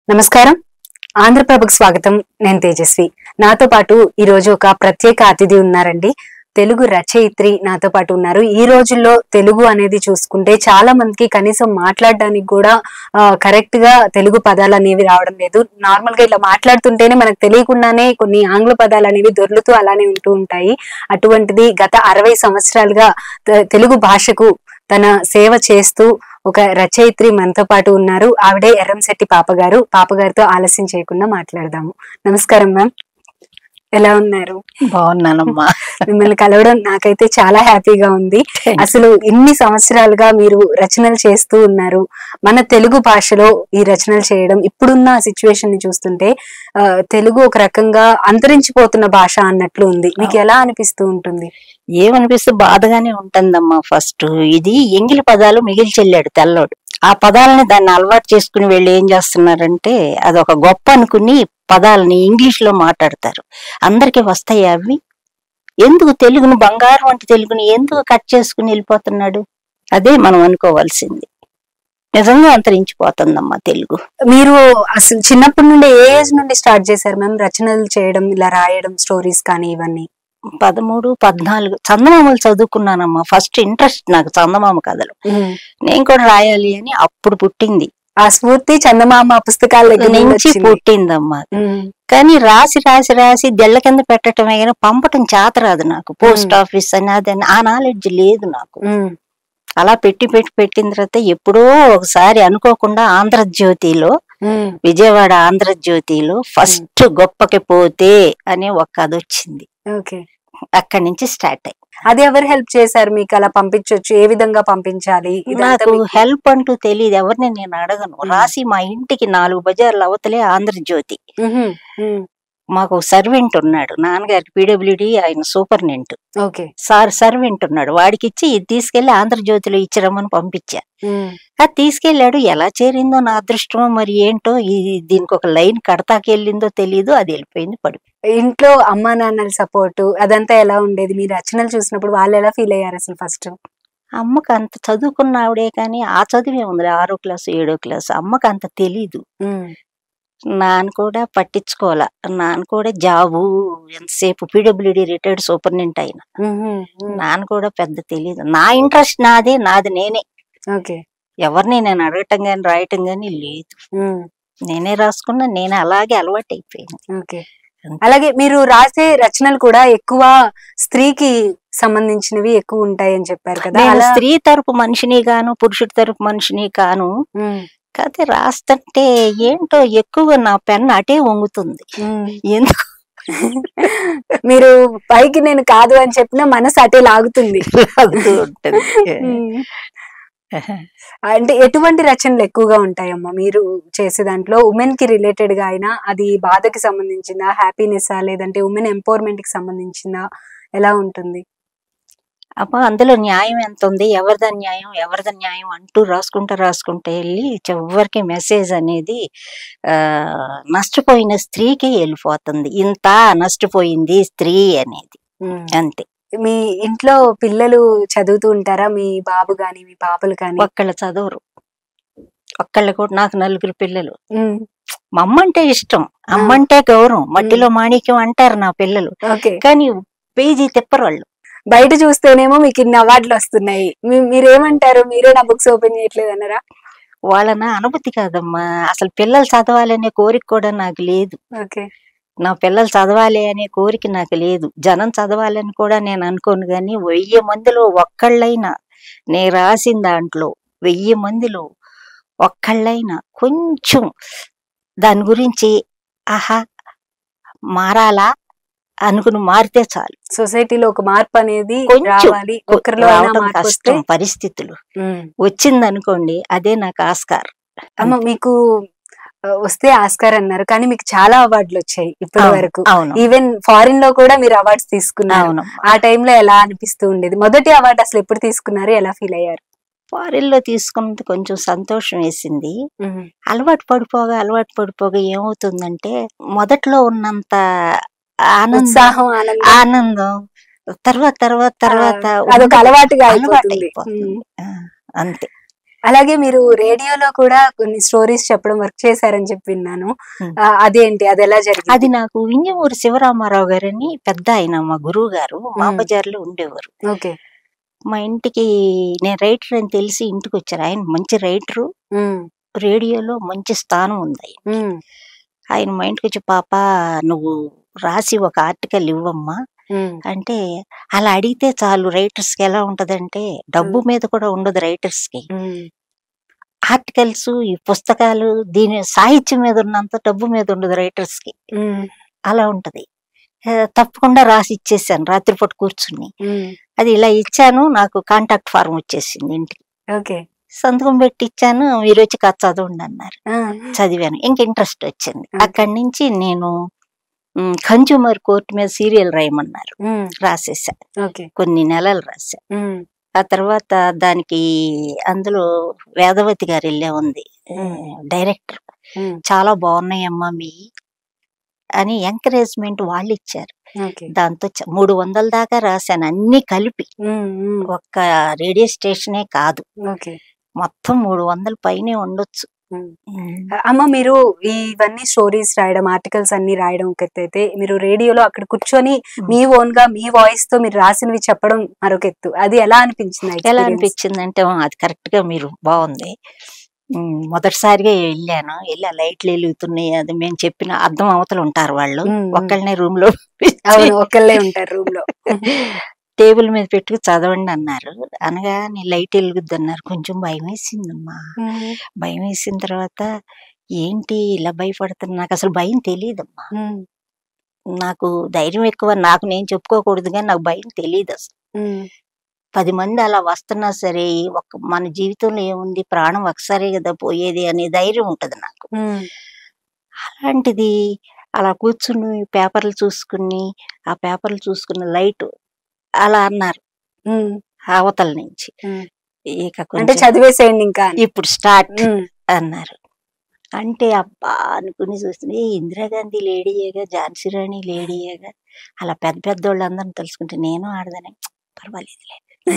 నమస్కారం ఆంధ్రప్రభకు స్వాగతం నేను తేజస్వి నాతో పాటు ఈ రోజు ఒక ప్రత్యేక అతిథి ఉన్నారండి తెలుగు రచయిత్రి నాతో పాటు ఉన్నారు ఈ రోజుల్లో తెలుగు అనేది చూసుకుంటే చాలా మందికి కనీసం మాట్లాడడానికి కూడా కరెక్ట్ గా తెలుగు పదాలు అనేవి రావడం లేదు నార్మల్ గా ఇలా మాట్లాడుతుంటేనే మనకు తెలియకుండానే కొన్ని ఆంగ్ల పదాలు అనేవి దొర్లుతూ అలానే ఉంటూ ఉంటాయి అటువంటిది గత అరవై సంవత్సరాలుగా తె- తెలుగు భాషకు తన సేవ చేస్తూ ఒక రచయిత్రి మనతో పాటు ఉన్నారు ఆవిడే ఎర్రంశెట్టి పాపగారు పాపగారితో ఆలస్యం చేయకుండా మాట్లాడదాము నమస్కారం మ్యామ్ ఎలా ఉన్నారు బాగున్నానమ్మా మిమ్మల్ని కలవడం నాకైతే చాలా హ్యాపీగా ఉంది అసలు ఇన్ని సంవత్సరాలుగా మీరు రచనలు చేస్తూ ఉన్నారు మన తెలుగు భాషలో ఈ రచనలు చేయడం ఇప్పుడున్న సిచ్యువేషన్ ని చూస్తుంటే ఆ, తెలుగు ఒక రకంగా అంతరించిపోతున్న భాష అన్నట్లు ఉంది మీకు ఎలా అనిపిస్తూ ఉంటుంది ఏమనిపిస్తే బాధగానే ఉంటుందమ్మా ఫస్ట్ ఇది ఎంగిలి పదాలు మిగిలి చెల్లాడు తెల్లోడు ఆ పదాలని దాన్ని అలవాటు చేసుకుని వీళ్ళు ఏం చేస్తున్నారంటే అదొక గొప్ప అనుకుని పదాలని ఇంగ్లీష్ లో మాట్లాడతారు అందరికి వస్తాయి అవి ఎందుకు తెలుగును బంగారం వంటి తెలుగుని ఎందుకు కట్ చేసుకుని వెళ్ళిపోతున్నాడు అదే మనం అనుకోవాల్సింది నిజంగా అంతరించిపోతుందమ్మా తెలుగు మీరు అసలు చిన్నప్పటి నుండి ఏ ఏజ్ నుండి స్టార్ట్ చేశారు మ్యామ్ రచనలు చేయడం ఇలా రాయడం స్టోరీస్ కానీ ఇవన్నీ పదమూడు పద్నాలుగు చందమామలు చదువుకున్నానమ్మా ఫస్ట్ ఇంట్రెస్ట్ నాకు చందమామ కథలు నేను కూడా రాయాలి అని అప్పుడు పుట్టింది ఆ స్ఫూర్తి చందమామ పుస్తకాల దగ్గర నుండి నుంచి వచ్చింది. పుట్టిందమ్మా ఉమ్, కానీ రాసి రాసి రాసి దెళ్ళ కింద పెట్టడమే కానీ పంపటం చేత రాదు నాకు పోస్ట్ ఆఫీస్ అని అదని ఆ నాలెడ్జ్ లేదు నాకు ఉమ్, అలా పెట్టి పెట్టి పెట్టిన తర్వాత ఎప్పుడో ఒకసారి అనుకోకుండా ఆంధ్రజ్యోతిలో ఉమ్, విజయవాడ ఆంధ్రజ్యోతిలో ఫస్ట్ గొప్పకి పోతే అనే ఒక కథ వచ్చింది ఓకే అక్కడి నుంచి స్టార్ట్ అయ్యి అది ఎవరు హెల్ప్ చేశారు మీకు అలా పంపించొచ్చు ఏ విధంగా పంపించాలి ఇదంతా నాకు మీకు- హెల్ప్ అంటూ తెలియదు ఎవరిని నేను అడగను మ్మ్. రాసి మా ఇంటికి నాలుగు బజార్ల అవతలే ఆంధ్రజ్యోతి ఉహుం, ఉమ్, మాకు సర్వెంట్ ఉన్నాడు నాన్నగారికి పీడబ్ల్యూడి ఆయన సూపర్నెంట్ ఓకే సార్ సర్వెంట్ ఉన్నాడు వాడికి ఇచ్చి ఇది తీసుకెళ్లి ఆంధ్రజ్యోతిలో ఇచ్చిరమ్మని పంపించా ఉమ్, అది తీసుకెళ్లాడు ఎలా చేరిందో నా అదృష్టమో మరి ఏంటో ఇది దీనికి ఒక లైన్ కడతాకెళ్ళిందో తెలియదు అది వెళ్ళిపోయింది పడి ఇంట్లో అమ్మా నాన్నల సపోర్ట్ అదంతా ఎలా ఉండేది మీ రచనలు చూసినప్పుడు వాళ్ళు ఎలా ఫీల్ అయ్యారు అసలు ఫస్ట్ అమ్మకి అంత చదువుకున్న ఆవిడే కానీ ఆ చదివే ఉంది ఆరో క్లాసు ఏడో క్లాసు అమ్మకి అంత తెలీదు నాన్న కూడా పట్టించుకోవాల నాన్న కూడా జాబు ఎంతసేపు పీడబ్ల్యూడి రిటైర్డ్ సూపర్నెంట్ అయిన నాన్న కూడా పెద్ద తెలీదు నా ఇంట్రెస్ట్ నాదే నాది నేనే ఓకే ఎవరిని నేను అడగటం గాని రాయటం గాని లేదు నేనే రాసుకున్నా నేనే అలాగే అలవాటు అయిపోయింది ఓకే అలాగే మీరు రాసే రచనలు కూడా ఎక్కువ స్త్రీకి సంబంధించినవి ఎక్కువ ఉంటాయి అని చెప్పారు కదా నేను అలా స్త్రీ తరపు మనిషిని గాను పురుషుడి తరపు మనిషిని కాను ఉమ్, కాకపోతే రాస్తుంటే ఏంటో ఎక్కువ నా పెన్ అటే వంగుతుంది ఉమ్. ఎందుకు మీరు పైకి నేను కాదు అని చెప్పినా మనసు అటే లాగుతుంది లాగుతూ ఉంటుంది ఉమ్. అంటే ఎటువంటి రచనలు ఎక్కువగా ఉంటాయమ్మా మీరు చేసే దాంట్లో ఉమెన్ కి రిలేటెడ్ గా అయినా అది బాధకి సంబంధించిందా హ్యాపీనెస్ లేదంటే ఉమెన్ ఎంపవర్మెంట్ కి సంబంధించిందా ఎలా ఉంటుంది అమ్మ అందులో న్యాయం ఎంత ఉంది ఎవరిదా న్యాయం ఎవరిదా న్యాయం అంటూ రాసుకుంటా రాసుకుంటా వెళ్ళి చివరికి మెసేజ్ అనేది ఆ నష్టపోయిన స్త్రీకే వెళ్ళిపోతుంది ఇంత నష్టపోయింది స్త్రీ అనేది ఉమ్. అంతే మీ ఇంట్లో పిల్లలు చదువుతూ ఉంటారా మీ బాబు గాని మీ పాపలు కానీ ఒక్కళ్ళ చదవరు ఒక్కళ్ళు కూడా నాకు నలుగురు పిల్లలు ఉమ్, మా అమ్మ అంటే ఇష్టం అమ్మ అంటే గౌరవం మట్టిలో మాణిక్యం అంటారు నా పిల్లలు ఓకే కానీ పేజీ తిప్పరు వాళ్ళు బయట చూస్తేనేమో మీకు ఇన్ని అవార్డులు వస్తున్నాయి మీ- మీరేమంటారు మీరే నా బుక్స్ ఓపెన్ చేయట్లేదు అన్నారా వాళ్ళ అనుభూతి కాదమ్మా అసలు పిల్లలు చదవాలనే కోరిక కూడా నాకు లేదు ఓకే నా పిల్లలు చదవాలి అనే కోరిక నాకు లేదు జనం చదవాలని కూడా నేను అనుకోను కానీ వెయ్యి మందిలో ఒక్కళ్ళైనా నేను రాసిన దాంట్లో వెయ్యి మందిలో ఒక్కళ్ళైనా కొంచెం దాని గురించి ఆహా మారాలా అనుకుని మారితే చాలు సొసైటీలో ఒక మార్పు అనేది కొంచెం రావాలి ఒకరిలో అయినా రావటం మార్పు వస్తే కష్టం పరిస్థితులు ఉమ్. వచ్చింది అనుకోండి అదే నాకు ఆస్కార్ అమ్మ మీకు ఆ, వస్తే ఆస్కార్ అన్నారు కానీ మీకు చాలా అవార్డులు వచ్చాయి ఇప్పటి అవును, వరకు అవును ఈవెన్ ఫారిన్ లో కూడా మీరు అవార్డ్స్ తీసుకున్నారు అవును ఆ టైంలో ఎలా అనిపిస్తూ ఉండేది మొదటి అవార్డు అసలు ఎప్పుడు తీసుకున్నారు ఎలా ఫీల్ అయ్యారు ఫారిన్ లో తీసుకున్నది కొంచెం సంతోషం వేసింది అలవాటు పడిపోగా అలవాటు పడిపోగా ఏమవుతుందంటే మొదట్లో ఉన్నంత ఆనందం ఉత్సాహం ఆనందం ఆనందం తర్వాత తర్వాత తర్వాత అదొక అలవాటుగా అలవాటు అయిపోతుంది అయిపోతుంది ఉమ్. ఆ, అంతే అలాగే మీరు రేడియోలో కూడా కొన్ని స్టోరీస్ చెప్పడం వర్క్ చేశారని చెప్పి విన్నాను Hmm. ఆ, అదేంటి అది ఎలా జరిగింది అది నాకు వింజమూరి శివరామారావు గారని పెద్ద ఆయన మా గురువు గారు మా మ్మ్. బజార్లో ఉండేవారు ఓకే మా ఇంటికి నేను రైటర్ అని తెలిసి ఇంటికి వచ్చారు ఆయన మంచి రైటరు రేడియోలో మంచి స్థానం ఉంది ఆయన ఆయన మా ఇంటికి వచ్చి పాప నువ్వు రాసి ఒక ఆర్టికల్ ఇవ్వమ్మా అంటే అలా అడిగితే చాలు రైటర్స్ కి ఎలా ఉంటదంటే డబ్బు మీద కూడా ఉండదు రైటర్స్ కి ఆర్టికల్స్ ఈ పుస్తకాలు దీని సాహిత్యం మీద ఉన్నంత డబ్బు మీద ఉండదు రైటర్స్ కి అలా ఉంటది ఆ, తప్పకుండా రాసి ఇచ్చేసాను రాత్రిపూట కూర్చుని అది ఇలా ఇచ్చాను నాకు కాంటాక్ట్ ఫార్మ్ వచ్చేసింది ఇంటికి ఓకే సంతకం పెట్టి ఇచ్చాను మీరు వచ్చి కథ చదవండి అన్నారు చదివాను ఇంక ఇంట్రెస్ట్ వచ్చింది Okay. అక్కడి నుంచి నేను కన్జ్యూమర్ కోర్టు మీద సీరియల్ రాయమన్నారు రాసేసా ఓకే కొన్ని నెలలు రాసా ఆ తర్వాత దానికి అందులో వేదవతి గారు వెళ్ళే ఉంది డైరెక్టర్ చాలా బాగున్నాయమ్మా మీ అని ఎంకరేజ్మెంట్ వాళ్ళు ఇచ్చారు ఓకే దాంతో చ- మూడు వందల దాకా రాశాను అన్ని కలిపి ఒక్క రేడియో స్టేషనే కాదు ఓకే మొత్తం మూడు వందల పైనే ఉండొచ్చు అమ్మ మీరు ఇవన్నీ స్టోరీస్ రాయడం ఆర్టికల్స్ అన్ని రాయడం ఒక ఎత్తు అయితే మీరు రేడియోలో అక్కడ కూర్చొని మీ ఓన్ గా మీ వాయిస్ తో మీరు రాసినవి చెప్పడం మరొక ఎత్తు అది ఎలా అనిపించింది ఎలా experience? అనిపించింది అంటే అది కరెక్ట్ గా మీరు బాగుంది ఉమ్, మొదటిసారిగా వెళ్ళాను వెళ్ళి ఆ లైట్లు వెలుగుతున్నాయి అది మేము చెప్పిన అర్థం అవతలు ఉంటారు వాళ్ళు ఉమ్, ఉమ్. ఒక్కళ్ళనే రూమ్ లో అవును ఒక్కళ్ళే ఉంటారు రూమ్ లో టేబుల్ మీద పెట్టుకు చదవండి అన్నారు అనగా నీ లైట్ వెలుగుద్ది అన్నారు కొంచెం భయం వేసిందమ్మా భయం వేసిన తర్వాత ఏంటి ఇలా భయపడుతున్నా నాకు అసలు భయం తెలియదమ్మా నాకు ధైర్యం ఎక్కువ నాకు నేను చెప్పుకోకూడదు కానీ నాకు భయం తెలియదు అసలు పది మంది అలా వస్తున్నా సరే ఒక మన జీవితంలో ఏముంది ప్రాణం ఒకసారి కదా పోయేది అనే ధైర్యం ఉంటది నాకు అలాంటిది అలా కూర్చుని పేపర్లు చూసుకుని ఆ పేపర్లు చూసుకున్న లైట్ అలా అన్నారు అవతల నుంచి ఉమ్. ఇక అంటే కొంచెం చదివేసేయండి ఇంకా అని. ఇప్పుడు స్టార్ట్ ఉమ్, అన్నారు అంటే అబ్బా అనుకుని చూస్తే "ఏ, ఇందిరాగాంధీ లేడీయేగా ఝాన్సీ రాణి లేడీయేగా అలా పెద్ద పెద్ద వాళ్ళందరిని తెలుసుకుంటే నేను ఆడదానే పర్వాలేదులే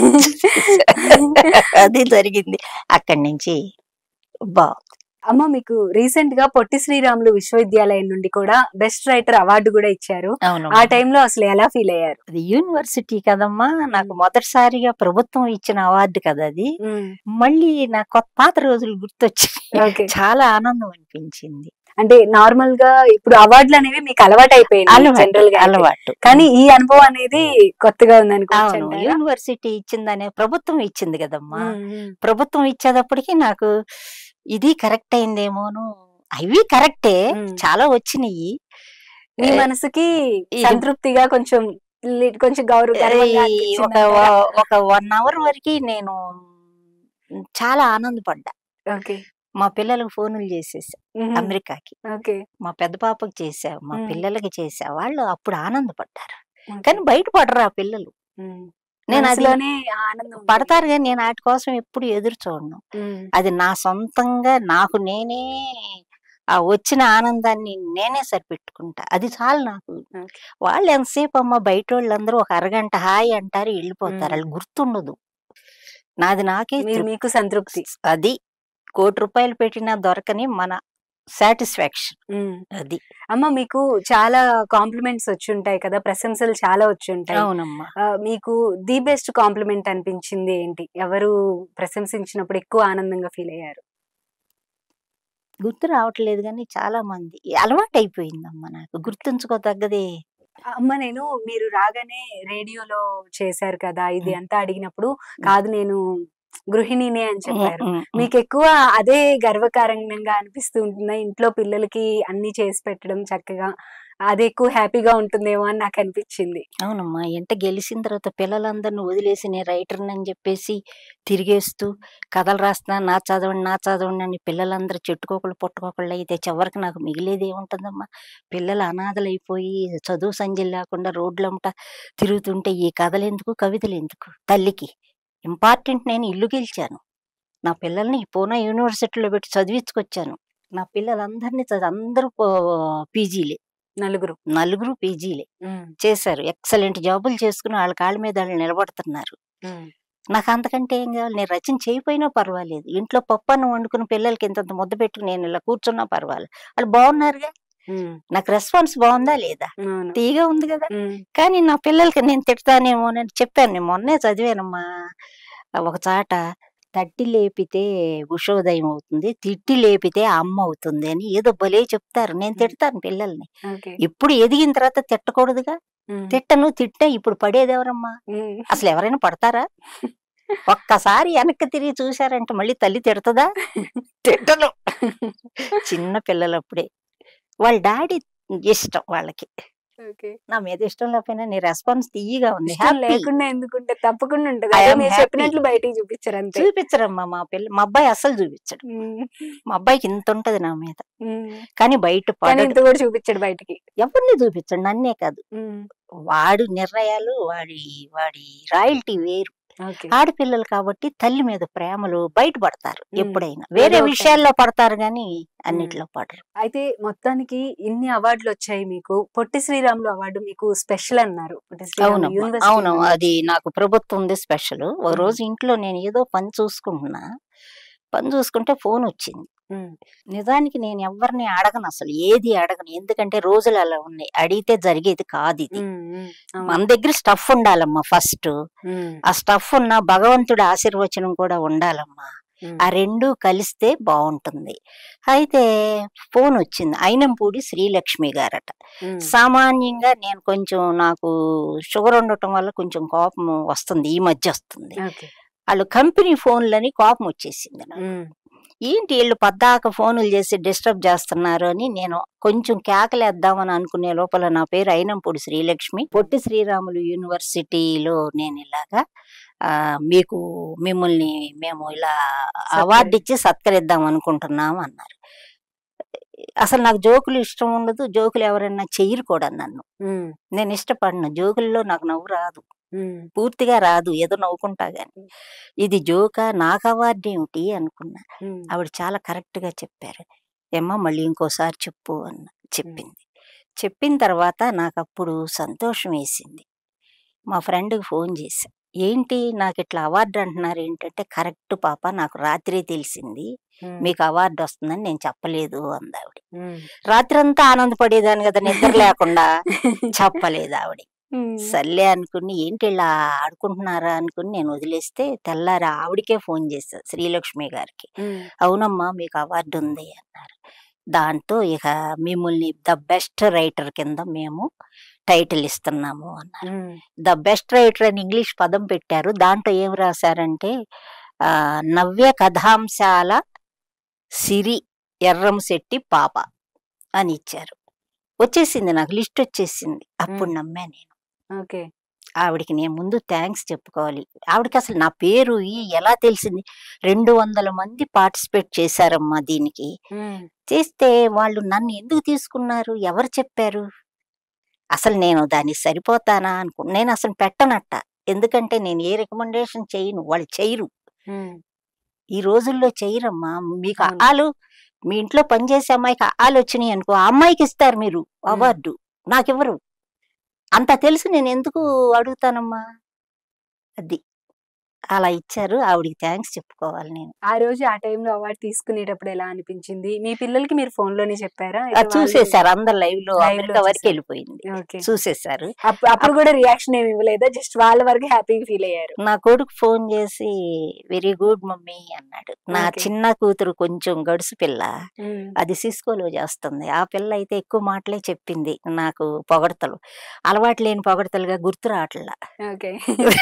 అది జరిగింది అక్కడి నుంచి బా అమ్మ మీకు రీసెంట్ గా పొట్టి శ్రీరాములు విశ్వవిద్యాలయం నుండి కూడా బెస్ట్ రైటర్ అవార్డు కూడా ఇచ్చారు అవును ఆ టైంలో అసలు ఎలా ఫీల్ అయ్యారు అది యూనివర్సిటీ కదమ్మా నాకు మొదటిసారిగా ప్రభుత్వం ఇచ్చిన అవార్డు కదా అది మళ్ళీ నా కొత్త పాత రోజులు గుర్తొచ్చి ఓకే చాలా ఆనందం అనిపించింది అంటే నార్మల్ గా ఇప్పుడు అవార్డులు అనేవి మీకు అలవాటు అయిపోయింది అలవాటు జనరల్ గా అయితే. అలవాటు కానీ ఈ అనుభవం అనేది కొత్తగా ఉంది అవును అనుకోవచ్చు యూనివర్సిటీ ఇచ్చిందనే ప్రభుత్వం ఇచ్చింది కదమ్మా ప్రభుత్వం ఇచ్చేటప్పటికి నాకు ఇది కరెక్ట్ అయిందేమోను అవి కరెక్టే మ్మ్. చాలా వచ్చినాయి మీ ఏ, మనసుకి ఇది- సంతృప్తిగా కొంచెం లి- కొంచెం గౌరవ గర్వంగా ఈ ఒక అనిపించిందంటారా? వ- ఒక వన్ అవర్ వరకు నేను చాలా ఆనందపడ్డా ఓకే మా పిల్లలకు ఫోనులు చేసేసా మ్మ్. అమెరికాకి ఓకే మా పెద్ద పాపకి చేసా మా మ్మ్. పిల్లలకి చేసా వాళ్ళు అప్పుడు ఆనందపడ్డారు ఓకే. కానీ బయటపడరు ఆ పిల్లలు మ్మ్. నేను అది మనసులోనే ఆనందం ఉంటుంది. పడతారు కానీ నేను వాటి కోసం ఎప్పుడు ఎదురు చూడను మ్మ్. అది నా సొంతంగా నాకు నేనే ఆ వచ్చిన ఆనందాన్ని నేనే సరిపెట్టుకుంటా అది చాలు నాకు Okay. వాళ్ళు ఎంతసేపు అమ్మ బయట వాళ్ళందరూ ఒక అరగంట హాయ్ అంటారు వెళ్ళిపోతారు మ్మ్. వాళ్ళు గుర్తుండదు నాది నాకే మీరు తృప్తి. మీకు సంతృప్తి అది కోటి రూపాయలు పెట్టినా దొరకని మన సాటిస్ఫాక్షన్ మ్మ్. అది అమ్మ మీకు చాలా కాంప్లిమెంట్స్ వచ్చి ఉంటాయి కదా ప్రశంసలు చాలా వచ్చి ఉంటాయి అవునమ్మా ఆ, మీకు ది బెస్ట్ కాంప్లిమెంట్ అనిపించింది ఏంటి ఎవరు ప్రశంసించినప్పుడు ఎక్కువ ఆనందంగా ఫీల్ అయ్యారు గుర్తు రావట్లేదు కానీ చాలా మంది అలవాటు అయిపోయిందమ్మా నాకు గుర్తుంచుకోదగ్గదే అమ్మ నేను మీరు రాగానే రేడియోలో చేశారు కదా ఇది మ్మ్. అంతా అడిగినప్పుడు కాదు నేను గృహిణినే అని చెప్పారు ఉమ్, ఉమ్, మీకు ఎక్కువ అదే గర్వకారణంగా అనిపిస్తూ ఉంటుందా ఇంట్లో పిల్లలకి అన్ని చేసి పెట్టడం చక్కగా అది ఎక్కువ హ్యాపీగా ఉంటుందేమో అని నాకు అనిపించింది అవునమ్మా ఎంట గెలిచిన తర్వాత పిల్లలందరిని వదిలేసి నేను రైటర్ని అని చెప్పేసి తిరిగేస్తూ కథలు రాస్తున్నా నా చదవండి నా చదవండి అని పిల్లలందరూ చెట్టుకోకళ్ళు పుట్టుకోకళ్ళు అయితే చివరికి నాకు మిగిలేది ఏముంటుందమ్మా పిల్లలు అనాథలైపోయి చదువు సంజయ్ లేకుండా రోడ్లంట తిరుగుతుంటే ఈ కథలు ఎందుకు కవితలు ఎందుకు తల్లికి ఇంపార్టెంట్ నేను ఇల్లు గెలిచాను నా పిల్లల్ని పూనా యూనివర్సిటీలో పెట్టి చదివించుకొచ్చాను నా పిల్లలందరినీ చదివి అందరూ పీజీలే నలుగురు నలుగురు పీజీలే మ్మ్. చేశారు ఎక్సలెంట్ జాబులు చేసుకుని వాళ్ళ కాళ్ళ మీద వాళ్ళు నిలబడుతున్నారు మ్మ్. నాకు అంతకంటే ఏం కావాలి నేను రచన చేయకపోయినా పర్వాలేదు ఇంట్లో పప్పు అన్నం వండుకుని పిల్లలకి ఇంత ముద్ద పెట్టుకుని నేను ఇలా కూర్చున్నా పర్వాలేదు వాళ్ళు బాగున్నారుగా ఉమ్, నాకు రెస్పాన్స్ బాగుందా లేదా అవును తీగా ఉంది కదా ఉమ్, కానీ నా పిల్లలకి నేను తిడతానేమో అని చెప్పాను నేను మొన్నే చదివానమ్మా ఒక చాట తట్టి లేపితే ఉషోదయం అవుతుంది తిట్టి లేపితే అమ్మ అవుతుంది అని ఏదో భలే చెప్తారు నేను తిడతాను పిల్లల్ని ఓకే ఇప్పుడు ఎదిగిన తర్వాత తిట్టకూడదుగా ఉమ్, తిట్టను తిట్టే ఇప్పుడు పడేది ఎవరమ్మా ఉమ్, అసలు ఎవరైనా పడతారా ఒక్కసారి వెనక్కి తిరిగి చూశారంటే మళ్ళీ తల్లి తిడతదా తిట్టను చిన్న పిల్లలప్పుడే వాళ్ళ డాడీ ఇష్టం వాళ్ళకి ఓకే నా మీద ఇష్టం లేకపోయినా నీ రెస్పాన్స్ తీయగా ఉంది ఇష్టం హ్యాపీ లేకుండా ఎందుకుంటే తప్పకుండా ఉంటది I అదే am మీరు happy. చెప్పినట్లు బయటికి చూపించారు అంతే చూపించరమ్మా మా పిల్ల మా అబ్బాయి అస్సలు చూపించడు ఉమ్, మా అబ్బాయికి ఇంత ఉంటది నా మీద ఉమ్. కానీ బయట కానీ పడడు ఇంత కూడా చూపించాడు బయటికి ఎవరిని చూపించండి నన్నే కాదు ఉమ్, వాడు నిర్ణయాలు వాడి వాడి రాయల్టీ వేరు ఓకే ఆడపిల్లలు కాబట్టి తల్లి మీద ప్రేమలు బయటపడతారు ఉమ్. ఎప్పుడైనా వేరే ఏదో ఒక- విషయాల్లో పడతారు కానీ అన్నిట్లో పడరు అయితే మొత్తానికి ఇన్ని అవార్డులు వచ్చాయి మీకు పొట్టి శ్రీరాములు అవార్డు మీకు స్పెషల్ అన్నారు పొట్టి శ్రీరాములు అవునమ్మా యూనివర్సిటీ అవును నుంచి. అది నాకు ప్రభుత్వం స్పెషల్ ఒక ఉమ్. రోజు ఇంట్లో నేను ఏదో పని చూసుకుంటున్నా పని చూసుకుంటే ఫోన్ వచ్చింది ఉమ్, నిజానికి నేను ఎవరిని అడగను అసలు ఏది అడగను ఎందుకంటే రోజులు అలా ఉన్నాయి అడిగితే జరిగేది కాదు ఇది ఉమ్, ఉమ్, అవును. మన దగ్గర స్టఫ్ ఉండాలమ్మా ఫస్ట్ ఉమ్, ఆ స్టఫ్ ఉన్న భగవంతుడి ఆశీర్వచనం కూడా ఉండాలమ్మా ఉమ్, ఆ రెండు కలిస్తే బాగుంటుంది అయితే ఫోన్ వచ్చింది అయినంపూడి శ్రీలక్ష్మి గారట ఉమ్, సామాన్యంగా నేను కొంచెం నాకు షుగర్ ఉండటం వల్ల కొంచెం కోపం వస్తుంది ఈ మధ్య వస్తుంది ఓకే వాళ్ళు కంపెనీ ఫోన్లని కోపం వచ్చేసింది నాకు ఉమ్, ఏంటి వీళ్ళు పద్దాక ఫోనులు చేసి డిస్టర్బ్ చేస్తున్నారు అని నేను కొంచెం కేకలేద్దామని అనుకునే లోపల నా పేరు అయినంపూడి శ్రీలక్ష్మి పొట్టి శ్రీరాములు యూనివర్సిటీలో నేను ఇలాగా ఆ, మీకు మిమ్మల్ని మేము ఇలా అవార్డు ఇచ్చి సత్కరిద్దాం అనుకుంటున్నాం అన్నారు అసలు నాకు జోకులు ఇష్టం ఉండదు జోకులు ఎవరైనా చెయ్యరు కూడా నన్ను ఉమ్, నేను ఇష్టపడను జోకుల్లో నాకు నవ్వు రాదు ఉమ్, పూర్తిగా రాదు ఏదో నవ్వుకుంటా గాని ఇది జోకా నాకు అవార్డు ఏమిటి అనుకున్నా ఉమ్, ఆవిడ చాలా కరెక్ట్ గా చెప్పారు ఏమ్మా మళ్ళీ ఇంకోసారి చెప్పు అన్న చెప్పింది చెప్పిన తర్వాత నాకు అప్పుడు సంతోషం వేసింది మా ఫ్రెండ్కి ఫోన్ చేశా ఏంటి నాకు ఇట్లా అవార్డు అంటున్నారు ఏంటంటే కరెక్ట్ పాప నాకు రాత్రే తెలిసింది ఉమ్, మీకు అవార్డు వస్తుందని నేను చెప్పలేదు అంది ఆవిడ ఉమ్, రాత్రంతా ఆనందపడేదాన్ని కదా నిద్ర లేకుండా చెప్పలేదు ఆవిడ ఉమ్, సర్లే అనుకుని ఏంటి ఇలా ఆడుకుంటున్నారా అనుకుని నేను వదిలేస్తే తెల్లారి ఆవిడకే ఫోన్ చేశా శ్రీలక్ష్మి గారికి ఉమ్, అవునమ్మా మీకు అవార్డు ఉంది అన్నారు దాంతో ఇక మిమ్మల్ని ద బెస్ట్ రైటర్ కింద మేము టైటిల్ ఇస్తున్నాము అన్నారు ఉమ్, ద బెస్ట్ రైటర్ అని ఇంగ్లీష్ పదం పెట్టారు దాంట్లో ఏం రాశారంటే ఆ నవ్య కథాంశాల సిరి ఎర్రంశెట్టి పాప అని ఇచ్చారు వచ్చేసింది నాకు లిస్ట్ వచ్చేసింది అప్పుడు మ్మ్. నమ్మా నేను ఓకే ఆవిడకి నేను ముందు థ్యాంక్స్ చెప్పుకోవాలి ఆవిడకి అసలు నా పేరు ఈ- ఎలా తెలిసింది రెండు వందల మంది పార్టిసిపేట్ చేశారమ్మా దీనికి ఉమ్, చేస్తే వాళ్ళు నన్ను ఎందుకు తీసుకున్నారు ఎవరు చెప్పారు అసలు నేను దానికి సరిపోతానా అనుకు నేను అసలు పెట్టనట్ట ఎందుకంటే నేను ఏ రికమెండేషన్ చేయను వాళ్ళు చెయ్యరు ఉమ్, ఈ రోజుల్లో చెయ్యరమ్మా మీకు అవును. ఆలు మీ ఇంట్లో పనిచేసే అమ్మాయికి ఆలు వచ్చినాయి అనుకో ఆ అమ్మాయికి ఇస్తారు మీరు అవార్డు నాకివ్వరు అంత తెలుసు నేను ఎందుకు అడుగుతానమ్మా అది అలా ఇచ్చారు ఆవిడికి థ్యాంక్స్ చెప్పుకోవాలి నేను ఆ రోజు ఆ టైంలో అవార్డు తీసుకునేటప్పుడు ఎలా అనిపించింది మీ పిల్లలకి మీరు ఫోన్ లోనే చెప్పారా అది అయితే వాళ్ళు- చూసేశారు అందరు లైవ్ లో Live లో అమెరికా వరకు చూసేశారు. వెళ్ళిపోయింది ఓకే చూసేశారు అప్పుడు అప్పుడు కూడా రియాక్షన్ ఏమి ఇవ్వలేదా జస్ట్ వాళ్ళ వరకు హ్యాపీగా ఫీల్ అయ్యారు నా కొడుకు ఫోన్ చేసి వెరీ గుడ్ మమ్మీ అన్నాడు నా Okay. చిన్న కూతురు కొంచెం గడుసు పిల్ల ఉమ్, అది సిస్కోలో చేస్తుంది ఆ పిల్ల అయితే ఎక్కువ మాటలే చెప్పింది నాకు పొగడతలు అలవాటు లేని పొగడతలుగా గుర్తు రావట్లా ఓకే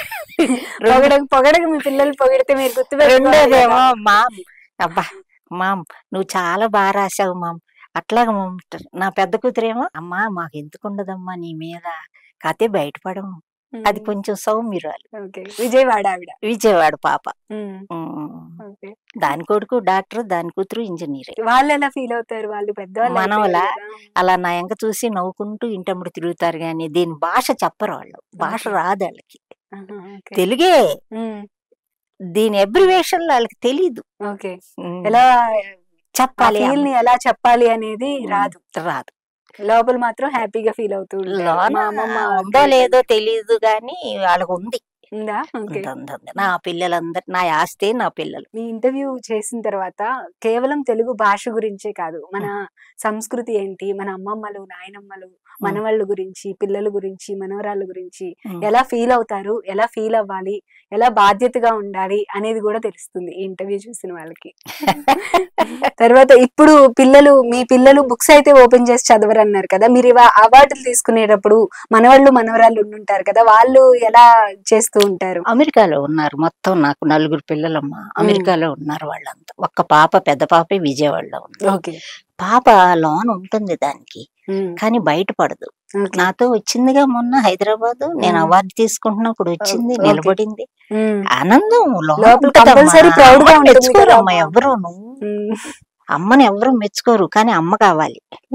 పొగడక పొగడక మీ పిల్లలు పొగిడితే మీరు గుర్తు రెండోదేమో మామ్ అబ్బా మామ్ నువ్వు చాలా బాగా రాసావు మామ్ అట్లాగా మామ్ నా పెద్ద కూతురేమో అమ్మా మాకు ఎందుకు ఉండదమ్మా నీ మీద కాతే బయటపడము అది కొంచెం సౌమ్యురాలు ఓకే విజయవాడ ఆవిడ విజయవాడ పాప ఉమ్, ఉమ్. ఓకే దాని కొడుకు డాక్టర్ దాని కూతురు ఇంజనీర్ వాళ్ళు ఎలా ఫీల్ అవుతారు వాళ్ళు పెద్దవాళ్ళు మనవలా? అయిపోయారు కదా. అలా నా ఎంక చూసి నవ్వుకుంటూ ఇంటముడు తిరుగుతారు గాని దీని భాష చెప్పరు వాళ్ళు భాష Okay. రాదు వాళ్ళకి ఆహా, ఓకే. తెలుగే ఉమ్, దీని అబ్రివేషన్ వాళ్ళకి తెలీదు ఓకే ఉమ్. ఎలా చెప్పాలి ఫీల్ ని ఎలా చెప్పాలి అనేది రాదు రాదు లోపల మాత్రం హ్యాపీగా ఫీల్ అవుతూ ఉంటారు. లోన మా అమ్మమ్మ ఉందో లేదో తెలియదు గాని వాళ్ళకు ఉంది ఉందా ఓకే ఉంది, ఉంది, ఉంది. నా పిల్లలందరు నా ఆస్తే నా పిల్లలు మీ ఇంటర్వ్యూ చేసిన తర్వాత కేవలం తెలుగు భాష గురించే కాదు మన సంస్కృతి ఏంటి మన అమ్మమ్మలు నాయనమ్మలు మనవాళ్ళ గురించి పిల్లల గురించి మనవరాళ్ళ గురించి ఉమ్. ఎలా ఫీల్ అవుతారు ఎలా ఫీల్ అవ్వాలి ఎలా బాధ్యతగా ఉండాలి అనేది కూడా తెలుస్తుంది ఈ ఇంటర్వ్యూ చూసిన వాళ్ళకి తర్వాత ఇప్పుడు పిల్లలు మీ పిల్లలు బుక్స్ అయితే ఓపెన్ చేసి చదవరన్నారు కదా మీరు ఇవా- అవార్డులు తీసుకునేటప్పుడు మనవాళ్ళు మనవరాళ్ళు ఉండుంటారు కదా వాళ్ళు ఎలా చేస్తూ ఉంటారు అమెరికాలో ఉన్నారు మొత్తం నాకు నలుగురు పిల్లలమ్మ అమెరికాలో ఉన్నారు వాళ్ళంతా ఒక్క పాప పెద్ద పాపే విజయవాడలో ఉంది ఓకే పాప లోన్ ఉంటుంది దానికి కానీ బయటపడదు నాతో వచ్చిందిగా మొన్న హైదరాబాద్ నేను ఉమ్. అవార్డు తీసుకుంటున్నప్పుడు వచ్చింది ఓకే. నిలబడింది ఆనందం లోన లోపల ఉంటదమ్మా. compulsory proud గా అమ్మని ఉంటుంది మెచ్చుకోరు కదా అమ్మ అమ్మ. ఎవరును అమ్మని ఎవరు మెచ్చుకోరు కానీ అమ్మ కావాలి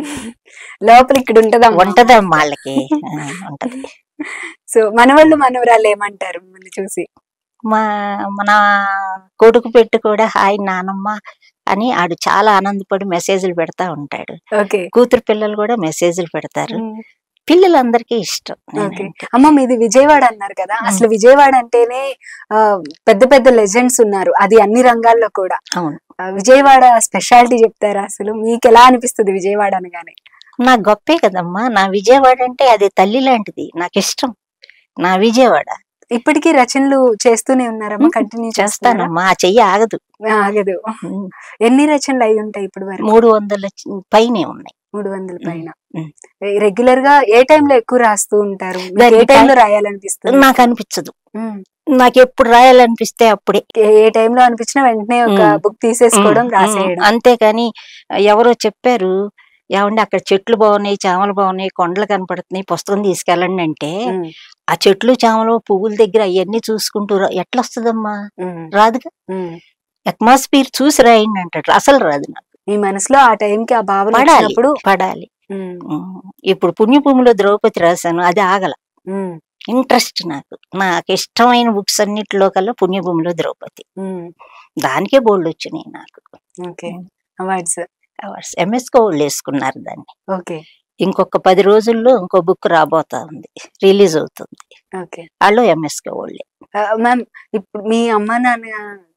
లోపల ఇక్కడ ఉంటదా ఉంటదమ్మ వాళ్ళకి ఆ, ఉంటది సో మనవాళ్ళు మనవరాళ్ళు ఏమంటారు మిమ్మల్ని చూసి మా మన కొడుకు పెట్టి కూడా హాయ్ నానమ్మ అని ఆడు చాలా ఆనందపడి మెసేజ్లు పెడతా ఉంటాడు ఓకే కూతురు పిల్లలు కూడా మెసేజ్లు పెడతారు పిల్లలందరికీ ఇష్టం ఓకే నేనంటే. అమ్మ మీది విజయవాడ అన్నారు కదా ఉమ్. అసలు విజయవాడ అంటేనే ఆ, పెద్ద పెద్ద లెజెండ్స్ ఉన్నారు అది అన్ని రంగాల్లో కూడా అవును ఆ, విజయవాడ స్పెషాలిటీ చెప్తారా అసలు మీకు ఎలా అనిపిస్తుంది విజయవాడ అనగానే నా గొప్పే కదమ్మా నా విజయవాడ అంటే అది తల్లి లాంటిది నాకు ఇష్టం నా విజయవాడ ఇప్పటికీ రచనలు చేస్తూనే ఉన్నారమ్మా ఉమ్, కంటిన్యూ చేస్తానమ్మా ఆ చెయ్యి ఆగదు ఆగదు ఉమ్, ఎన్ని రచనలు అయి ఉంటాయి ఇప్పుడు వరకు మూడు వందల చి- పైనే ఉన్నాయి మూడు వందల పైన ఉమ్. రెగ్యులర్ గా ఏ time లో ఎక్కువ రాస్తూ ఉంటారు మీకు ఏ దానికి time లో టైం- రాయాలనిపిస్తుంది నాకు అనిపించదు ఉమ్. నాకు ఎప్పుడు రాయాలనిపిస్తే అప్పుడే ఏ- ఏ time లో అనిపించినా వెంటనే ఒక ఉమ్. బుక్ తీసేసుకోవడం ఉమ్, రాసేయడం ఉమ్, అంతేకాని ఎవరో చెప్పారు ఏమండి అక్కడ చెట్లు బాగున్నాయి చామలు బాగున్నాయి కొండలు కనపడుతున్నాయి పుస్తకం తీసుకెళ్ళండి అంటే ఉమ్, ఆ చెట్లు చామలు పువ్వుల దగ్గర అవన్నీ చూసుకుంటూ రా- ఎట్లా వస్తుందమ్మా ఉమ్, రాదుగా ఉమ్. అట్మాస్ఫియర్ చూసి రాయండి అంటాడు అసలు రాదు నాకు మీ మనసులో ఆ time కి ఆ భావన పడాలి వచ్చినప్పుడు పడాలి ఉమ్, ఉమ్, ఇప్పుడు పుణ్యభూమిలో ద్రౌపది రాశాను అది ఆగల ఉమ్, ఇంట్రెస్ట్ నాకు నాకు ఇష్టమైన బుక్స్ అన్నిటిలో కల్లా పుణ్యభూమిలో ద్రౌపది ఉమ్. దానికే బోల్డ్ వచ్చినాయి నాకు ఓకే అవార్డ్స్ అవార్డ్స్ ఎంఎస్కో వాళ్ళు వేసుకున్నారు దాన్ని ఓకే ఇంకొక పది రోజుల్లో ఇంకో బుక్ రాబోతా ఉంది రిలీజ్ అవుతుంది ఓకే వాళ్ళు ఎంఎస్కే వాళ్ళే మ్యామ్ ఇప్పుడు మీ అమ్మ నాన్న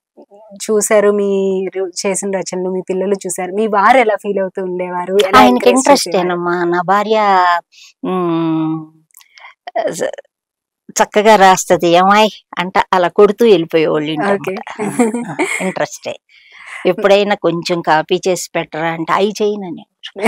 చూసారు మీరు చేసిన రచనలు మీ పిల్లలు చూసారు మీ వారు ఎలా ఫీల్ అవుతూ ఉండేవారు ఎలా ఆయనకి encourage ఇంట్రెస్ట్ చేసేవారు? ఏనమ్మా నా భార్య ఉమ్, స- చక్కగా రాస్తది ఏమాయ్ అంట అలా కొడుతూ వెళ్ళిపోయేవాళ్ళు ఓకే ఇంట్రెస్టే ఎప్పుడైనా కొంచెం కాపీ చేసి పెట్టరా అంటే అయి చేయనని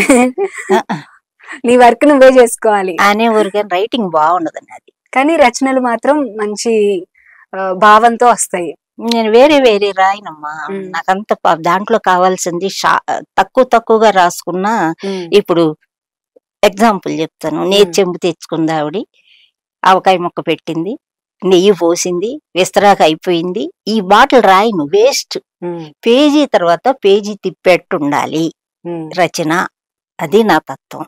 నీ వర్క్ నువ్వే చేసుకోవాలి అనే ఊరికే రైటింగ్ బాగుండదని అది కానీ రచనలు మాత్రం మంచి ఆ, భావంతో వస్తాయి నేను వేరే వేరే రాయనమ్మా మ్మ్. నాకంత ప- దాంట్లో కావాల్సింది షా- తక్కువ తక్కువగా రాసుకున్నా ఉమ్, ఇప్పుడు ఎగ్జాంపుల్ చెప్తాను నేతి చెంబు తెచ్చుకుంది ఆవిడ ఆవకాయ ముక్క పెట్టింది నెయ్యి పోసింది విస్తరాకు అయిపోయింది ఈ బాటిల్ రాయను వేస్ట్ ఉమ్, పేజీ తర్వాత పేజీ తిప్పెట్టుండాలి ఉమ్, రచన అది నా తత్వం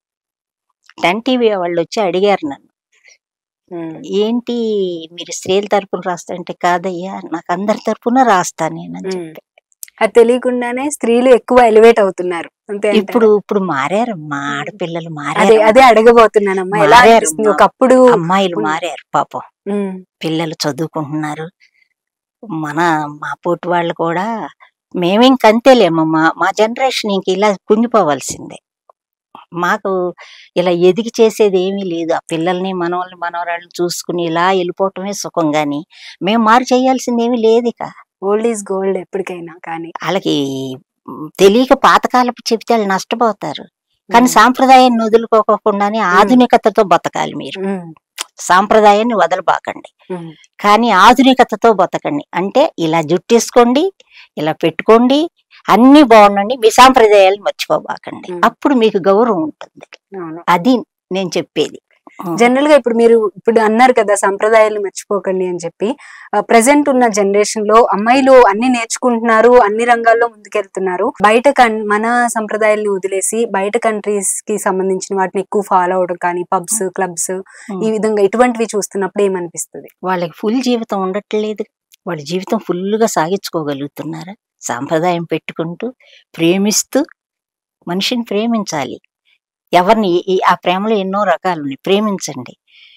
టెన్ టీవీ వాళ్ళు వచ్చి అడిగారు నన్ను ఉమ్, ఏంటి మీరు స్త్రీల తరపున రాస్తంటే కాదయ్యా నాకు అందరి తరపున రాస్తా నేను అని ఉమ్. చెప్పి అది తెలియకుండానే స్త్రీలు ఎక్కువ ఎలివేట్ అవుతున్నారు అంతే అంటారా? ఇప్పుడు ఇప్పుడు మారారమ్మా ఆడపిల్లలు అదే మారారు అదే అడగబోతున్నానమ్మా ఎలా మారారు అనిపిస్తుంది అమ్మా. ఒకప్పుడు అమ్మాయిలు ఉన్- మారారు పాపం ఉమ్, పిల్లలు చదువుకుంటున్నారు మన మా పోటీ వాళ్ళు కూడా మేమింకంతేలేమమ్మా మా జనరేషన్ ఇంక ఇలా కుంగిపోవాల్సిందే మాకు ఇలా ఎదిగి చేసేది ఏమీ లేదు ఆ పిల్లల్ని మనవాళ్ళని మనవరాళ్ళని చూసుకుని ఇలా వెళ్ళిపోవటమే సుఖం గాని మేము మారు చేయాల్సింది ఏమీ లేదు ఇక ఓల్డ్ ఈజ్ గోల్డ్ ఎప్పటికైనా కానీ వాళ్ళకి మ్, తెలియక పాతకాలపు చెబితే వాళ్ళు నష్టపోతారు కానీ ఉమ్, సాంప్రదాయాన్ని వదులుకోకుండానే ఆధునికతతో బతకాలి మీరు ఉమ్, సాంప్రదాయాన్ని వదలబాకండి ఉమ్, కానీ ఆధునికతతో బతకండి అంటే ఇలా జుట్టేసుకోండి ఇలా పెట్టుకోండి అన్ని బాగుండండి మీ సాంప్రదాయాలు మర్చిపోబాకండి మ్మ్. అప్పుడు మీకు గౌరవం ఉంటుంది అవును అది నేను చెప్పేది జనరల్ గా ఇప్పుడు మీరు ఇప్పుడు అన్నారు కదా సంప్రదాయాలు మర్చిపోకండి అని చెప్పి ప్రజెంట్ ఉన్న జనరేషన్ లో అమ్మాయిలు అన్ని నేర్చుకుంటున్నారు అన్ని రంగాల్లో ముందుకెళ్తున్నారు బయట కన్- మన సంప్రదాయాల్ని వదిలేసి బయట కంట్రీస్ కి సంబంధించిన వాటిని ఎక్కువ ఫాలో అవడం కానీ పబ్స్ క్లబ్స్ ఈ విధంగా ఇటువంటివి చూస్తున్నప్పుడు ఏమనిపిస్తుంది వాళ్ళకి ఫుల్ జీవితం ఉండట్లేదు వాళ్ళ జీవితం ఫుల్గా సాగించుకోగలుగుతున్నారా సాంప్రదాయం పెట్టుకుంటూ ప్రేమిస్తూ మనిషిని ప్రేమించాలి ఎవరిని ఈ- ఈ- ఆ ప్రేమలో ఎన్నో రకాలు ఉన్నాయి ప్రేమించండి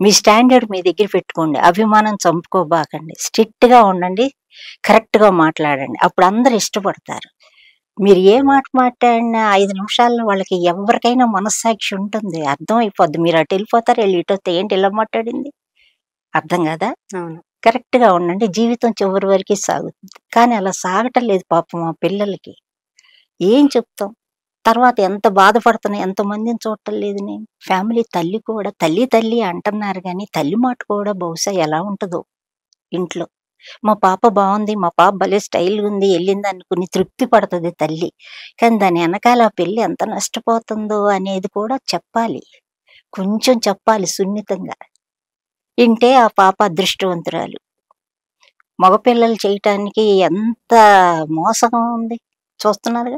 మీ స్టాండర్డ్ మీ దగ్గర పెట్టుకోండి అభిమానం చంపుకోబాకండి స్ట్రిక్ట్ గా ఉండండి కరెక్ట్ గా మాట్లాడండి అప్పుడు అందరు ఇష్టపడతారు మీరు ఏ మాట మాట్లాడినా ఐదు నిమిషాల్లో వాళ్ళకి ఎవరికైనా మనస్సాక్షి ఉంటుంది అర్థం అయిపోద్ది మీరు అటు వెళ్ళిపోతారు వెళ్ళి ఇటు వస్తే ఏంటి ఇలా మాట్లాడింది అర్థం కదా అవును కరెక్ట్ గా ఉండండి జీవితం చివరి వరకు సాగుతుంది కానీ అలా సాగటం లేదు పాపం మా పిల్లలకి ఏం చెప్తాం తర్వాత ఎంత బాధపడుతున్నా ఎంత మందిని చూడటం లేదు నేను ఫ్యామిలీ తల్లి కూడా తల్లి తల్లి అంటున్నారు కానీ తల్లి మాట కూడా బహుశా ఎలా ఉంటుందో ఇంట్లో మా పాప బాగుంది మా పాప భలే స్టైల్ ఉంది వెళ్ళింది అనుకుని తృప్తి పడుతుంది తల్లి కానీ దాని వెనకాల ఆ పిల్లి ఎంత నష్టపోతుందో అనేది కూడా చెప్పాలి కొంచెం చెప్పాలి సున్నితంగా వింటే ఆ పాప అదృష్టవంతురాలు మగపిల్లలు చేయటానికి ఎంత మోసం ఉంది చూస్తున్నారుగా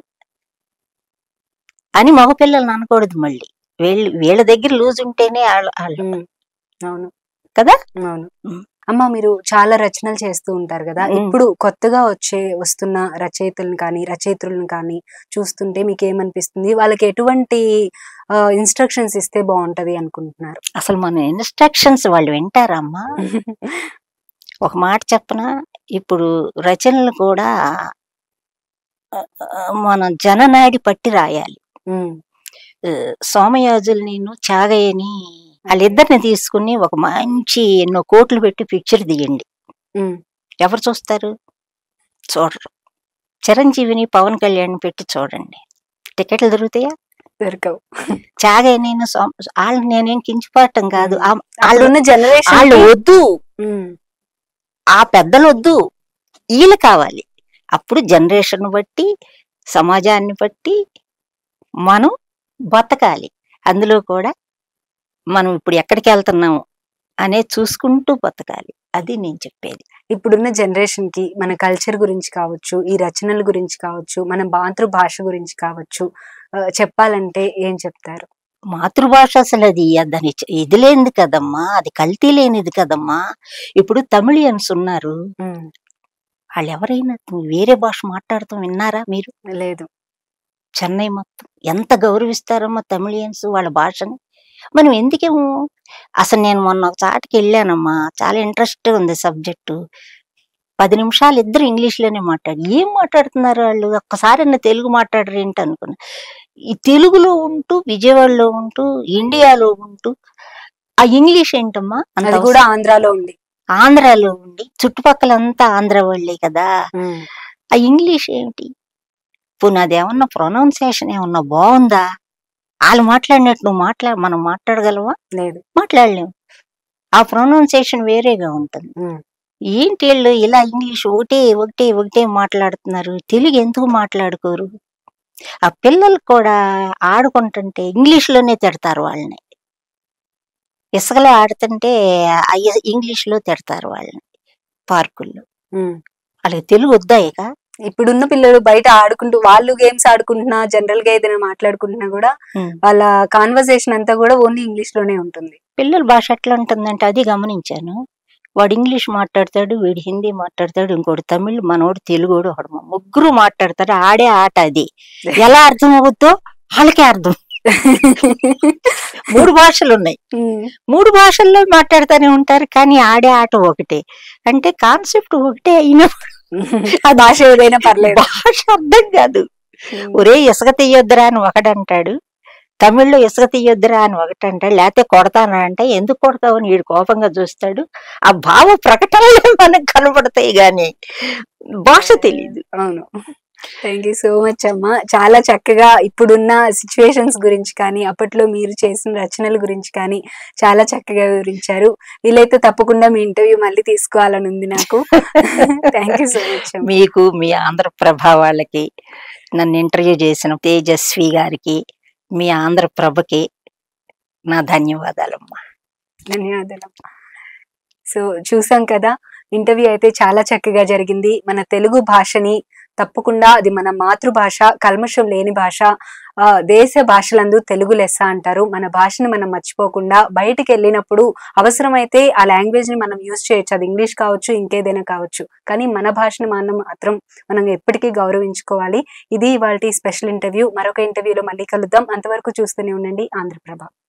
అని మగపిల్లలు అనకూడదు మళ్ళీ వీళ్ళు వీళ్ళ దగ్గర లూజ్ ఉంటేనే వాళ్ళ- వాళ్ళు ఉమ్, అవును కదా అవును ఉమ్. అమ్మ మీరు చాలా రచనలు చేస్తూ ఉంటారు కదా ఉమ్. ఇప్పుడు కొత్తగా వచ్చే వస్తున్న రచయితలను కానీ రచయిత్రులను కానీ చూస్తుంటే మీకు ఏమనిపిస్తుంది వాళ్ళకి ఎటువంటి ఇన్స్ట్రక్షన్స్ ఇస్తే బాగుంటది అనుకుంటున్నారు అసలు మన ఇన్స్ట్రక్షన్స్ వాళ్ళు వింటారమ్మా ఒక మాట చెప్పనా ఇప్పుడు రచనలు కూడా ఆ, ఆ, మన జననాడి పట్టి రాయాలి ఉమ్, ఆ, సోమయాజులు నేను చాగయ్యని వాళ్ళిద్దరిని తీసుకుని ఒక మంచి ఎన్నో కోట్లు పెట్టి పిక్చర్ తీయండి ఉమ్, ఎవరు చూస్తారు చూడరు చిరంజీవిని పవన్ కళ్యాణ్ పెట్టి చూడండి టికెట్లు దొరుకుతాయా దొరకవు చాగయ్య నేను సోమ- వాళ్ళని నేనేం కించిపాటం కాదు ఆ- వాళ్ళు అప్పుడున్న జనరేషన్ వాళ్ళు వద్దు ఆ పెద్దలు వద్దు వీళ్ళు కావాలి అప్పుడు జనరేషన్ బట్టి సమాజాన్ని బట్టి మనం బతకాలి అందులో కూడా మనం ఇప్పుడు ఎక్కడికి వెళ్తున్నాము అనేది చూసుకుంటూ బతకాలి అది నేను చెప్పేది ఇప్పుడున్న జనరేషన్ కి మన కల్చర్ గురించి కావచ్చు ఈ రచనల గురించి కావచ్చు మన మాతృభాష గురించి కావచ్చు ఆ, చెప్పాలంటే ఏం చెప్తారు మాతృభాష అసలు అది దాని చ- ఇది లేనిది కదమ్మా అది కల్తీ లేనిది కదమ్మా ఇప్పుడు తమిళియన్స్ ఉన్నారు ఉమ్, వాళ్ళు ఎవరైనా వేరే భాష మాట్లాడటం విన్నారా మీరు లేదు చెన్నై మొత్తం ఎంత గౌరవిస్తారమ్మా తమిళియన్స్ వాళ్ళ భాషని మనం ఎందుకేమో అసలు నేను మొన్న ఒక చాటుకి వెళ్ళానమ్మా చాలా ఇంట్రెస్ట్ ఉంది సబ్జెక్టు పది నిమిషాలు ఇద్దరు ఇంగ్లీష్ లోనే మాట్లాడి ఏం మాట్లాడుతున్నారు వాళ్ళు ఒక్కసారి తెలుగు మాట్లాడరు ఏంటి అనుకున్నా ఈ తెలుగులో ఉంటూ విజయవాడలో ఉంటూ ఇండియాలో ఉంటూ ఆ ఇంగ్లీష్ ఏంటమ్మా అంత అది కూడా ఆంధ్రాలో ఉంది అవసరం. ఆంధ్రాలో ఉండి చుట్టుపక్కలంతా ఆంధ్ర వాళ్ళే కదా ఉమ్, ఆ ఇంగ్లీష్ ఏమిటి పోనీ అది ఏమన్నా ప్రొనౌన్సియేషన్ ఏమన్నా బాగుందా వాళ్ళు మాట్లాడినట్టు నువ్వు మాట్లా మనం మాట్లాడగలవా లేదు మాట్లాడలేము ఆ ప్రొనౌన్సియేషన్ వేరేగా ఉంటుంది ఉమ్, ఏంటి వీళ్ళు ఇలా ఇంగ్లీష్ ఒకటే ఒకటే ఒకటే మాట్లాడుతున్నారు తెలుగు ఎందుకు మాట్లాడుకోరు ఆ పిల్లలు కూడా ఆడుకుంటుంటే ఇంగ్లీష్ లోనే తిడతారు వాళ్ళని ఇసుకలో ఆడుతుంటే ఆ ఇ- ఇంగ్లీష్ లో తిడతారు వాళ్ళని పార్కుల్లో ఉమ్. వాళ్ళకి తెలుగు వద్దా ఇక ఇప్పుడున్న పిల్లలు బయట ఆడుకుంటూ వాళ్ళు గేమ్స్ ఆడుకుంటున్నా జనరల్ గా ఏదైనా మాట్లాడుకుంటున్నా కూడా ఉమ్. వాళ్ళ కాన్వర్సేషన్ అంతా కూడా ఓన్లీ ఇంగ్లీష్ లోనే ఉంటుంది పిల్లల భాష ఎట్లా ఉంటుందంటే అది గమనించాను వాడు ఇంగ్లీష్ మాట్లాడతాడు వీడు హిందీ మాట్లాడతాడు ఇంకోటి తమిళ్ మనోడు తెలుగోడు ఒకడు మా ముగ్గురు మాట్లాడతాడు ఆడే ఆట అది ఎలా అర్థం అవుద్దో వాళ్ళకే అర్థం మూడు భాషలు ఉన్నాయి ఉమ్, మూడు భాషల్లో మాట్లాడుతూనే ఉంటారు కానీ ఆడే ఆట ఒకటే అంటే కాన్సెప్ట్ ఒకటే అయినా ఆ భాష ఏదైనా పర్లేదు భాష అర్థం కాదు ఒరే ఇసుక తీయొద్దురా అని ఒకడంటాడు తమిళ్లో ఇసుక తీయొద్దురా అని ఒకటి అంటాడు లేకపోతే కొడతానా అంటే ఎందుకు కొడతావు అని వీడు కోపంగా చూస్తాడు ఆ భావ ప్రకటనలే మనకు కనబడతాయి గాని భాష తెలియదు అవును థ్యాంక్ యూ సో మచ్ అమ్మ చాలా చక్కగా ఇప్పుడున్న సిచ్యువేషన్స్ గురించి కానీ అప్పట్లో మీరు చేసిన రచనల గురించి కానీ చాలా చక్కగా వివరించారు వీలైతే తప్పకుండా మీ ఇంటర్వ్యూ మళ్ళీ తీసుకోవాలని ఉంది నాకు థ్యాంక్ యూ సో మచ్ అమ్మ మీకు మీ ఆంధ్రప్రభ వాళ్ళకి నన్ను ఇంటర్వ్యూ చేసిన తేజస్వి గారికి మీ ఆంధ్రప్రభకి నా ధన్యవాదాలమ్మా ధన్యవాదాలు సో చూసాం కదా ఇంటర్వ్యూ అయితే చాలా చక్కగా జరిగింది మన తెలుగు భాషని తప్పకుండా అది మన మాతృభాష కల్మషం లేని భాష ఆ, దేశ భాషలందు తెలుగు లెస్స అంటారు మన భాషని మనం మర్చిపోకుండా బయటికి వెళ్ళినప్పుడు అవసరమైతే ఆ లాంగ్వేజ్ ని మనం యూజ్ చేయొచ్చు అది ఇంగ్లీష్ కావచ్చు ఇంకేదైనా కావచ్చు కానీ మన భాషని మనం మాత్రం మనం ఎప్పటికీ గౌరవించుకోవాలి ఇది ఇవాళ స్పెషల్ ఇంటర్వ్యూ మరొక ఇంటర్వ్యూలో మళ్ళీ కలుద్దాం అంతవరకు చూస్తూనే ఉండండి ఆంధ్రప్రభ